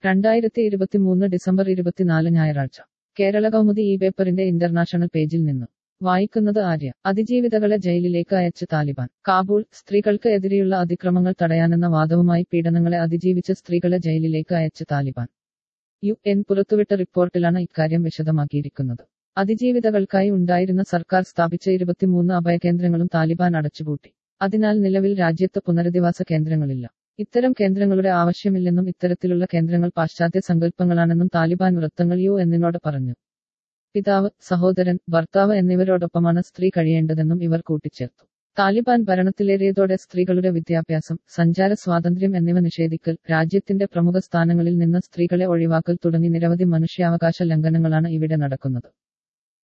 രണ്ടായിരത്തി ഇരുപത്തിമൂന്ന് ഡിസംബർ ഇരുപത്തിനാല് ഞായറാഴ്ച കേരള കൗമുദി ഈ പേപ്പറിന്റെ ഇന്റർനാഷണൽ പേജിൽ നിന്ന് വായിക്കുന്നത് ആര്യ അതിജീവിതകളെ ജയിലിലേക്ക് അയച്ച് താലിബാൻ കാബൂൾ സ്ത്രീകൾക്ക് എതിരെയുള്ള അതിക്രമങ്ങൾ തടയാനെന്ന വാദവുമായി പീഡനങ്ങളെ അതിജീവിച്ച സ്ത്രീകളെ ജയിലിലേക്ക് അയച്ച് താലിബാൻ യു എൻ പുറത്തുവിട്ട റിപ്പോർട്ടിലാണ് ഇക്കാര്യം വിശദമാക്കിയിരിക്കുന്നത് അതിജീവിതകൾക്കായി ഉണ്ടായിരുന്ന സർക്കാർ സ്ഥാപിച്ച ഇരുപത്തിമൂന്ന് അഭയകേന്ദ്രങ്ങളും താലിബാൻ അടച്ചുപൂട്ടി അതിനാൽ നിലവിൽ രാജ്യത്ത് പുനരധിവാസ കേന്ദ്രങ്ങളില്ല ഇത്തരം കേന്ദ്രങ്ങളുടെ ആവശ്യമില്ലെന്നും ഇത്തരത്തിലുള്ള കേന്ദ്രങ്ങൾ പാശ്ചാത്യ സങ്കല്പങ്ങളാണെന്നും താലിബാൻ വൃത്തങ്ങൾ യു എന്നിനോട് പറഞ്ഞു പിതാവ് സഹോദരൻ ഭർത്താവ് എന്നിവരോടൊപ്പമാണ് സ്ത്രീ കഴിയേണ്ടതെന്നും ഇവർ കൂട്ടിച്ചേർത്തു താലിബാൻ ഭരണത്തിലേറിയതോടെ സ്ത്രീകളുടെ വിദ്യാഭ്യാസം സഞ്ചാര സ്വാതന്ത്ര്യം എന്നിവ നിഷേധിക്കൽ രാജ്യത്തിന്റെ പ്രമുഖ സ്ഥാനങ്ങളിൽ നിന്ന് സ്ത്രീകളെ ഒഴിവാക്കൽ തുടങ്ങി നിരവധി മനുഷ്യാവകാശ ലംഘനങ്ങളാണ് ഇവിടെ നടക്കുന്നത്